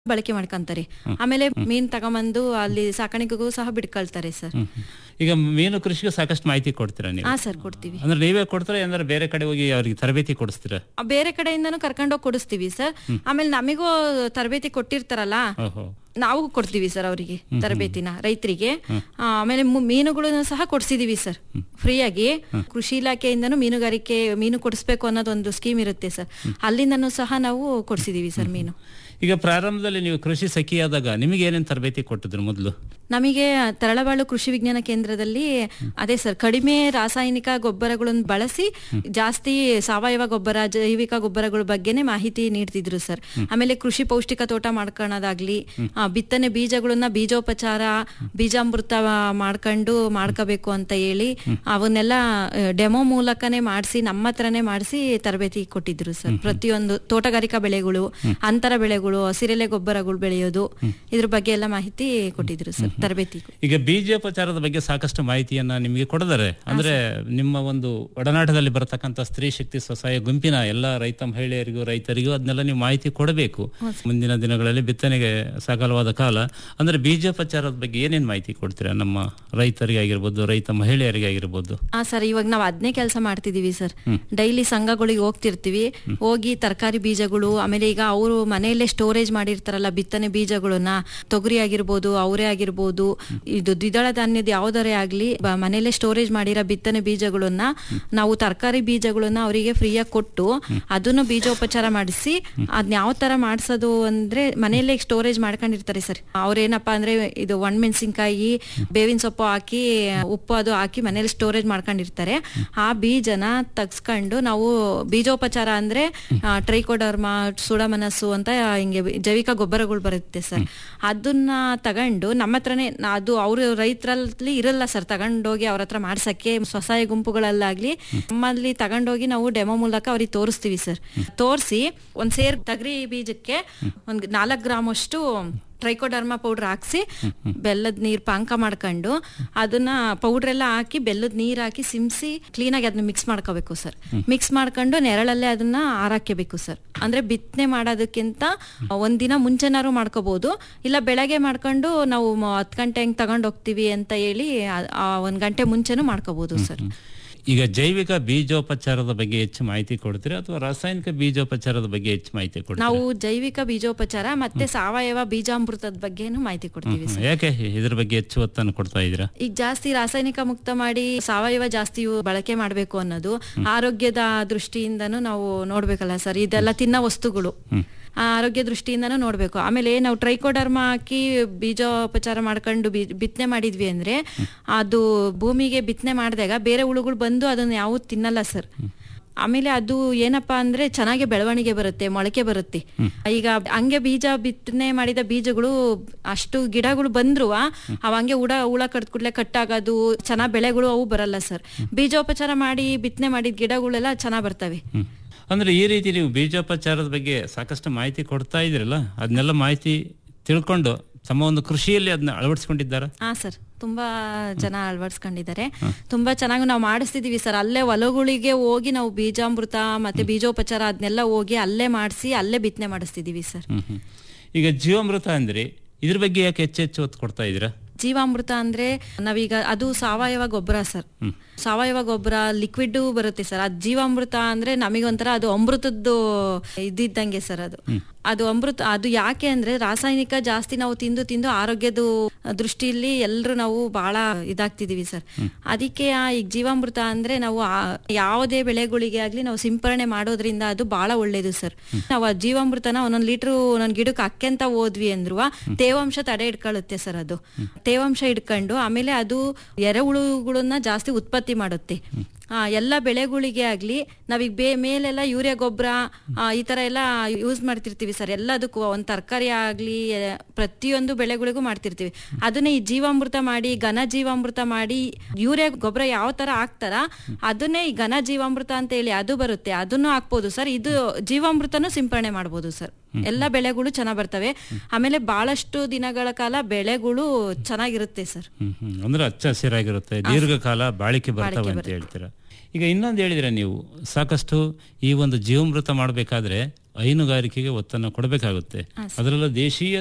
ಬಳಕೆ ಮಾಡ್ಕೊಂತಾರೆ ಆಮೇಲೆ ಮೀನ್ ತಗೊಂಬಂದು ಅಲ್ಲಿ ಸಾಕಾಣಿಕೆಗೂ ಸಹ ಬಿಡ್ಕೊಳ್ತಾರೆ ಸರ್ ಹ್ಮ್, ಹ್ಮ್. ಈಗ ಮೀನು ಕೃಷಿಗೆ ಸಾಕಷ್ಟು ಮಾಹಿತಿ ಕೊಡ್ತೀರಾ ನೀವು ಹಾ ಸರ್ ಕೊಡ್ತೀವಿ ಅಂದ್ರೆ ನೀವೇ ಕೊಡ್ತೀರಾ ಅಂದ್ರೆ ಬೇರೆ ಕಡೆ ಹೋಗಿ ಅವ್ರಿಗೆ ತರಬೇತಿ ಕೊಡಿಸ್ತೀರಾ ಆ, ಬೇರೆ ಕಡೆಯಿಂದನೂ ಕರ್ಕೊಂಡೋಗಿ ಕೊಡಿಸ್ತೀವಿ ಸರ್ ಆಮೇಲೆ ನಮಿಗೂ ತರಬೇತಿ ಕೊಟ್ಟಿರ್ತಾರಲ್ಲ ಓಹೋ ನಾವು ಕೊಡ್ತೀವಿ ಸರ್ ಅವರಿಗೆ ತರಬೇತಿನ ರೈತರಿಗೆ ಆ, ಆಮೇಲೆ ಮು- ಮೀನುಗಳನ್ನು ಸಹ ಕೊಡ್ಸಿದೀವಿ ಸರ್ ಫ್ರೀಯಾಗಿ ಕೃಷಿ ಇಲಾಖೆಯಿಂದನೂ ಮೀನುಗಾರಿಕೆ ಮೀನು ಕೊಡಿಸ್ಬೇಕು ಅನ್ನೋದೊಂದು ಸ್ಕೀಮ್ ಇರುತ್ತೆ ಸರ್ ಅಲ್ಲಿಂದನೂ ಸಹ ನಾವು ಕೊಡ್ಸಿದೀವಿ ಸರ್ ಮೀನು ಈಗ ಪ್ರಾರಂಭದಲ್ಲಿ ನೀವು ಕೃಷಿ ಸಖಿಯಾದಾಗ ನಿಮಗೆ ಏನೇನು ತರಬೇತಿ ಕೊಟ್ಟಿದ್ರು ಮೊದಲು ನಮಗೆ ತರಳಬಾಳು ಕೃಷಿ ವಿಜ್ಞಾನ ಕೇಂದ್ರದಲ್ಲಿ ಅದೇ ಸರ್ ಕಡಿಮೆ ರಾಸಾಯನಿಕ ಗೊಬ್ಬರಗಳನ್ನು ಬಳಸಿ ಜಾಸ್ತಿ ಸಾವಯವ ಗೊಬ್ಬರ ಜೈವಿಕ ಗೊಬ್ಬರಗಳ ಬಗ್ಗೆನೇ ಮಾಹಿತಿ ನೀಡ್ತಿದ್ರು ಸರ್ ಆಮೇಲೆ ಕೃಷಿ ಪೌಷ್ಟಿಕ ತೋಟ ಮಾಡ್ಕೊಳ್ಳೋದಾಗ್ಲಿ ಆ, ಬಿತ್ತನೆ ಬೀಜಗಳನ್ನ ಬೀಜೋಪಚಾರ ಬೀಜಾಮೃತ ಮಾಡ್ಕೊಂಡು ಮಾಡ್ಕೋಬೇಕು ಅಂತ ಹೇಳಿ ಅವನ್ನೆಲ್ಲ ಡೆಮೋ ಮೂಲಕನೇ ಮಾಡಿಸಿ ನಮ್ಮ ಹತ್ರನೇ ಮಾಡಿಸಿ ತರಬೇತಿ ಕೊಟ್ಟಿದ್ರು ಸರ್ ಪ್ರತಿಯೊಂದು ತೋಟಗಾರಿಕಾ ಬೆಳೆಗಳು ಅಂತರ ಬೆಳೆಗಳು ಹಸಿರೆಲೆ ಗೊಬ್ಬರಗಳು ಬೆಳೆಯೋದು ಇದ್ರ ಬಗ್ಗೆ ಎಲ್ಲ ಮಾಹಿತಿ ಕೊಟ್ಟಿದ್ರು ಸರ್ ತರಬೇತಿ ಈಗ ಬೀಜೋಪಚಾರದ ಬಗ್ಗೆ ಸಾಕಷ್ಟು ಮಾಹಿತಿಯನ್ನ ನಿಮಗೆ ಕೊಡದರೆ ಅಂದ್ರೆ ನಿಮ್ಮ ಒಂದು ಒಡನಾಟದಲ್ಲಿ ಬರತಕ್ಕಂತ ಸ್ತ್ರೀ ಶಕ್ತಿ ಸ್ವಸಹಾಯ ಗುಂಪಿನ ಎಲ್ಲ ರೈತ ಮಹಿಳೆಯರಿಗೂ ರೈತರಿಗೂ ಅದನ್ನೆಲ್ಲ ನೀವು ಮಾಹಿತಿ ಕೊಡಬೇಕು ಮುಂದಿನ ದಿನಗಳಲ್ಲಿ ಬಿತ್ತನೆಗೆ ಸಕಾಲವಾದ ಕಾಲ ಅಂದ್ರೆ ಬೀಜೋಪಚಾರದ ಬಗ್ಗೆ ಏನೇನು ಮಾಹಿತಿ ಕೊಡ್ತೀರಾ ನಮ್ಮ ರೈತರಿಗೆ ಆಗಿರ್ಬೋದು ರೈತ ಮಹಿಳೆಯರಿಗೆ ಆಗಿರ್ಬೋದು ಹಾ ಸರ್ ಇವಾಗ ನಾವು ಅದನ್ನೇ ಕೆಲಸ ಮಾಡ್ತಿದೀವಿ ಸರ್ ಡೈಲಿ ಸಂಘಗಳಿಗೆ ಹೋಗ್ತಿರ್ತೀವಿ ಹೋಗಿ ತರಕಾರಿ ಬೀಜಗಳು ಆಮೇಲೆ ಈಗ ಅವರು ಮನೆಯಲ್ಲೇ ಸ್ಟೋರೇಜ್ ಮಾಡಿರ್ತಾರಲ್ಲ ಬಿತ್ತನೆ ಬೀಜಗಳನ್ನ ತೊಗರಿ ಆಗಿರ್ಬೋದು ಅವರೇ ಆಗಿರ್ಬೋದು ಇದು ದ್ವಿದಳ ಧಾನ್ಯದ ಯಾವ್ದಾರೇ ಆಗ್ಲಿ ಬ- ಮನೆಯಲ್ಲೇ ಸ್ಟೋರೇಜ್ ಮಾಡಿರೋ ಬಿತ್ತನೆ ಬೀಜಗಳನ್ನ ನಾವು ತರಕಾರಿ ಬೀಜಗಳನ್ನ ಅವರಿಗೆ ಫ್ರೀಯಾಗಿ ಕೊಟ್ಟು ಅದನ್ನು ಬೀಜೋಪಚಾರ ಮಾಡಿಸಿ ಅದ್ನ ಯಾವ ತರ ಮಾಡ್ಸೋದು ಅಂದ್ರೆ ಮನೆಯಲ್ಲೇ ಸ್ಟೋರೇಜ್ ಮಾಡ್ಕೊಂಡಿರ್ತಾರೆ ಸರ್ ಅವ್ರೇನಪ್ಪಾ ಅಂದ್ರೆ ಇದು ಒಣಮೆಣಸಿನ್ಕಾಯಿ ಬೇವಿನ ಸೊಪ್ಪು ಹಾಕಿ ಉಪ್ಪು ಅದು ಹಾಕಿ ಮನೇಲಿ ಸ್ಟೋರೇಜ್ ಮಾಡ್ಕೊಂಡಿರ್ತಾರೆ ಆ ಬೀಜನ ತಗ್ಸ್ಕೊಂಡು ನಾವು ಬೀಜೋಪಚಾರ ಅಂದ್ರೆ ಟ್ರೈಕೋಡರ್ಮ ಸುಡಮನಸ್ಸು ಅಂತ ಹಿಂಗೆ ಜೈವಿಕ ಗೊಬ್ಬರಗಳು ಬರುತ್ತೆ ಸರ್ ಅದನ್ನ ತಗೊಂಡು ನಮ್ಮ ಹತ್ರನೇ ನಾ- ಅದು ಅವರು ರೈತರಲ್ಲಿ ಇರಲ್ಲ ಸರ್ ತಗೊಂಡೋಗಿ ಅವ್ರ ಹತ್ರ ಮಾಡ್ಸಕ್ಕೆ ಸ್ವಸಹಾಯ ಗುಂಪುಗಳಲ್ಲಾಗ್ಲಿ ನಮ್ಮಲ್ಲಿ ತಗೊಂಡೋಗಿ ನಾವು ಡೆಮೋ ಮೂಲಕ ಅವ್ರಿಗೆ ತೋರಿಸ್ತೀವಿ ಸರ್ ತೋರಿಸಿ ಒಂದ್ ಸೇರ್ ತಗರಿ ಬೀಜಕ್ಕೆ ಒಂದ್ ನಾಲ್ಕು ಗ್ರಾಮ್ ಅಷ್ಟು ಟ್ರೈಕೋಡರ್ಮಾ ಪೌಡರ್ ಹಾಕ್ಸಿ ಬೆಲ್ಲದ ನೀರ್ ಪಾನಕ ಮಾಡ್ಕೊಂಡು ಅದನ್ನ ಪೌಡರ್ ಎಲ್ಲ ಹಾಕಿ ಬೆಲ್ಲದ ನೀರ್ ಹಾಕಿ ಸಿಮ್ಸಿ ಕ್ಲೀನಾಗಿ ಅದನ್ನ ಮಿಕ್ಸ್ ಮಾಡ್ಕೋಬೇಕು ಸರ್ ಮಿಕ್ಸ್ ಮಾಡ್ಕೊಂಡು ನೆರಳಲ್ಲೇ ಅದನ್ನ ಆರಾಕ್ಯಬೇಕು ಸರ್ ಅಂದ್ರೆ ಬಿತ್ತನೆ ಮಾಡೋದಕ್ಕಿಂತ ಒಂದಿನ ಮುಂಚೆನಾರು ಮಾಡ್ಕೋಬಹುದು ಇಲ್ಲ ಬೆಳಗ್ಗೆ ಮಾಡ್ಕೊಂಡು ನಾವು ಮ- ಹತ್ತು ಗಂಟೆ ಹೆಂಗ್ ತಗೊಂಡ್ ಹೋಗ್ತೀವಿ ಅಂತ ಹೇಳಿ ಆ- ಆ ಒಂದ್ ಗಂಟೆ ಮುಂಚೆನೂ ಮಾಡ್ಕೋಬಹುದು ಸರ್ ಈಗ ಜೈವಿಕ ಬೀಜೋಪಚಾರದ ಬಗ್ಗೆ ಹೆಚ್ಚು ಮಾಹಿತಿ ಕೊಡ್ತೀರಾ ಅಥವಾ ರಾಸಾಯನಿಕ ಬೀಜೋಪಚಾರದ ಬಗ್ಗೆ ಹೆಚ್ಚು ಮಾಹಿತಿ ಕೊಡ್ತೀರಾ ನಾವು ಜೈವಿಕ ಬೀಜೋಪಚಾರ ಮತ್ತೆ ಸಾವಯವ ಬೀಜಾಮೃತದ ಬಗ್ಗೆನೂ ಮಾಹಿತಿ ಕೊಡ್ತೀವಿ ಹ್ಮ್. ಯಾಕೆ ಇದ್ರ ಬಗ್ಗೆ ಹೆಚ್ಚು ಒತ್ತನ್ನು ಕೊಡ್ತಾ ಇದ್ದೀರಾ ಈಗ ಜಾಸ್ತಿ ರಾಸಾಯನಿಕ ಮುಕ್ತ ಮಾಡಿ ಸಾವಯವ ಜಾಸ್ತಿ ಬಳಕೆ ಮಾಡಬೇಕು ಅನ್ನೋದು ಆರೋಗ್ಯದ ದೃಷ್ಟಿಯಿಂದನೂ ನಾವು ನೋಡ್ಬೇಕಲ್ಲ ಸರ್ ಇದೆಲ್ಲ ತಿನ್ನೋ ವಸ್ತುಗಳು ಆ ಆರೋಗ್ಯ ದೃಷ್ಟಿಯಿಂದನೂ ನೋಡ್ಬೇಕು ಆಮೇಲೆ ನಾವು ಟ್ರೈಕೋಡರ್ಮ ಹಾಕಿ ಬೀಜೋಪಚಾರ ಮಾಡ್ಕೊಂಡು ಬಿ- ಬಿತ್ತನೆ ಮಾಡಿದ್ವಿ ಅಂದ್ರೆ ಅದು ಭೂಮಿಗೆ ಬಿತ್ತನೆ ಮಾಡಿದಾಗ ಬೇರೆ ಹುಳುಗಳು ಬಂದು ಅದನ್ನ ಯಾವ ತಿನ್ನಲ್ಲ ಸರ್ ಆಮೇಲೆ ಅದು ಏನಪ್ಪಾ ಅಂದ್ರೆ ಚೆನ್ನಾಗಿ ಬೆಳವಣಿಗೆ ಬರುತ್ತೆ ಮೊಳಕೆ ಬರುತ್ತೆ ಈಗ ಹಂಗೆ ಬೀಜ ಬಿತ್ತನೆ ಮಾಡಿದ ಬೀಜಗಳು ಅಷ್ಟು ಗಿಡಗಳು ಬಂದ್ರು ಅವ ಹಂಗೆ ಹುಳ ಹುಳ ಕಡ್ದ ಕೂಡಲೇ ಕಟ್ಟಾಗೋದು ಚೆನ್ನಾಗ್ ಬೆಳೆಗಳು ಅವು ಬರಲ್ಲ ಸರ್ ಬೀಜೋಪಚಾರ ಮಾಡಿ ಬಿತ್ತನೆ ಮಾಡಿದ ಗಿಡಗಳೆಲ್ಲ ಚೆನ್ನಾಗ್ ಬರ್ತವೆ ಹ್ಮ್. ಅಂದ್ರೆ ಈ ರೀತಿ ನೀವು ಬೀಜೋಪಚಾರದ ಬಗ್ಗೆ ಸಾಕಷ್ಟು ಮಾಹಿತಿ ಕೊಡ್ತಾ ಇದ್ರಲ್ಲ ಅದನ್ನೆಲ್ಲ ಮಾಹಿತಿ ತಿಳ್ಕೊಂಡು ತಮ್ಮ ಒಂದು ಕೃಷಿಯಲ್ಲಿ ಅದನ್ನ ಅಳವಡಿಸ್ಕೊಂಡಿದ್ದಾರಾ ಹಾ ಸರ್ ತುಂಬಾ ಜನ ಅಳವಡಿಸ್ಕೊಂಡಿದ್ದಾರೆ ತುಂಬಾ ಚೆನ್ನಾಗಿ ನಾವು ಮಾಡಿಸ್ತಿದೀವಿ ಸರ್ ಅಲ್ಲೇ ಹೊಲಗಳಿಗೆ ಹೋಗಿ ನಾವು ಬೀಜಾಮೃತ ಮತ್ತೆ ಬೀಜೋಪಚಾರ ಅದನ್ನೆಲ್ಲ ಹೋಗಿ ಅಲ್ಲೇ ಮಾಡಿಸಿ ಅಲ್ಲೇ ಬಿತ್ತನೆ ಮಾಡಿಸ್ತಿದೀವಿ ಸರ್ ಹ್ಮ್ ಹ್ಮ್. ಈಗ ಜೀವಾಮೃತ ಅಂದ್ರೆ ಇದ್ರ ಬಗ್ಗೆ ಯಾಕೆ ಹೆಚ್ಚು ಹೆಚ್ಚು ಒತ್ತು ಕೊಡ್ತಾ ಇದ್ದೀರಾ ಜೀವಾಮೃತ ಅಂದ್ರೆ ನಾವೀಗ ಅದು ಸಾವಯವ ಗೊಬ್ಬರ ಸರ್ ಸಾವಯವ ಗೊಬ್ಬರ ಲಿಕ್ವಿಡ್ ಬರುತ್ತೆ ಸರ್ ಅದು ಜೀವಾಮೃತ ಅಂದ್ರೆ ನಮಗೊಂಥರ ಅದು ಅಮೃತದ್ದು ಇದ್ದಿದ್ದಂಗೆ ಸರ್ ಅದು ಅದು ಅಮೃತ ಅದು ಯಾಕೆ ಅಂದ್ರೆ ರಾಸಾಯನಿಕ ಜಾಸ್ತಿ ನಾವು ತಿಂದು ತಿಂದು ಆರೋಗ್ಯದ ದೃಷ್ಟಿಯಲ್ಲಿ ಎಲ್ಲರೂ ನಾವು ಬಹಳ ಇದಾಗ್ತಿದೀವಿ ಸರ್ ಅದಕ್ಕೆ ಆ ಈಗ ಜೀವಾಮೃತ ಅಂದ್ರೆ ನಾವು ಆ- ಯಾವುದೇ ಬೆಳೆಗಳಿಗೆ ಆಗ್ಲಿ ನಾವು ಸಿಂಪರಣೆ ಮಾಡೋದ್ರಿಂದ ಅದು ಬಹಳ ಒಳ್ಳೇದು ಸರ್ ನಾವು ಆ ಜೀವಾಮೃತನ ಒಂದೊಂದ್ ಲೀಟರ್ ಒಂದೊಂದ್ ಗಿಡಕ್ಕೆ ಅಕ್ಕೆಂತ ಹೋದ್ವಿ ಅಂದ್ರು ತೇವಾಂಶ ತಡೆ ಇಟ್ಕೊಳ್ಳುತ್ತೆ ಸರ್ ಅದು ತೇವಾಂಶ ಇಟ್ಕೊಂಡು ಆಮೇಲೆ ಅದು ಎರೆಹುಳುಗಳನ್ನ ಜಾಸ್ತಿ ಉತ್ಪತ್ತಿ ಮಾಡುತ್ತೆ ಆ, ಎಲ್ಲ ಬೆಳೆಗಳಿಗೆ ಆಗ್ಲಿ ನಾವೀಗ ಬೇ ಮೇಲೆಲ್ಲ ಯೂರಿಯಾ ಗೊಬ್ಬರ ಈ ತರ ಎಲ್ಲ ಯೂಸ್ ಮಾಡ್ತಿರ್ತೀವಿ ಸರ್ ಎಲ್ಲದಕ್ಕೂ ಒಂದ್ ತರಕಾರಿ ಆಗ್ಲಿ ಎ- ಪ್ರತಿಯೊಂದು ಬೆಳೆಗಳಿಗೂ ಮಾಡ್ತಿರ್ತೀವಿ ಅದನ್ನ ಈ ಜೀವಾಮೃತ ಮಾಡಿ ಘನ ಜೀವಾಮೃತ ಮಾಡಿ ಯೂರಿಯಾ ಗೊಬ್ಬರ ಯಾವ ತರ ಹಾಕ್ತಾರ ಅದನ್ನೇ ಈ ಘನ ಜೀವಾಮೃತ ಅಂತ ಹೇಳಿ ಅದು ಬರುತ್ತೆ ಅದನ್ನು ಹಾಕ್ಬೋದು ಸರ್ ಇದು ಜೀವಾಮೃತನೂ ಸಿಂಪರಣೆ ಮಾಡ್ಬೋದು ಸರ್ ಎಲ್ಲ ಬೆಳೆಗಳು ಚೆನ್ನಾಗ್ ಬರ್ತವೆ ಆಮೇಲೆ ಬಹಳಷ್ಟು ದಿನಗಳ ಕಾಲ ಬೆಳೆಗಳು ಚೆನ್ನಾಗಿರುತ್ತೆ ಸರ್ ಹ್ಮ್ ಹ್ಮ್. ಅಂದ್ರೆ ಹಚ್ಚ ಹಸಿರಾಗಿರುತ್ತೆ ದೀರ್ಘಕಾಲ ಬಾಳಿಕೆ ಬರ್ತವೆ ಅಂತ ಹೇಳ್ತೀರಾ ಈಗ ಇನ್ನೊಂದು ಹೇಳಿದ್ರೆ ನೀವು ಸಾಕಷ್ಟು ಈ ಒಂದು ಜೀವಾಮೃತ ಮಾಡಬೇಕಾದ್ರೆ ಹೈನುಗಾರಿಕೆಗೆ ಒತ್ತನ್ನು ಕೊಡಬೇಕಾಗುತ್ತೆ ಅದರಲ್ಲೂ ದೇಶೀಯ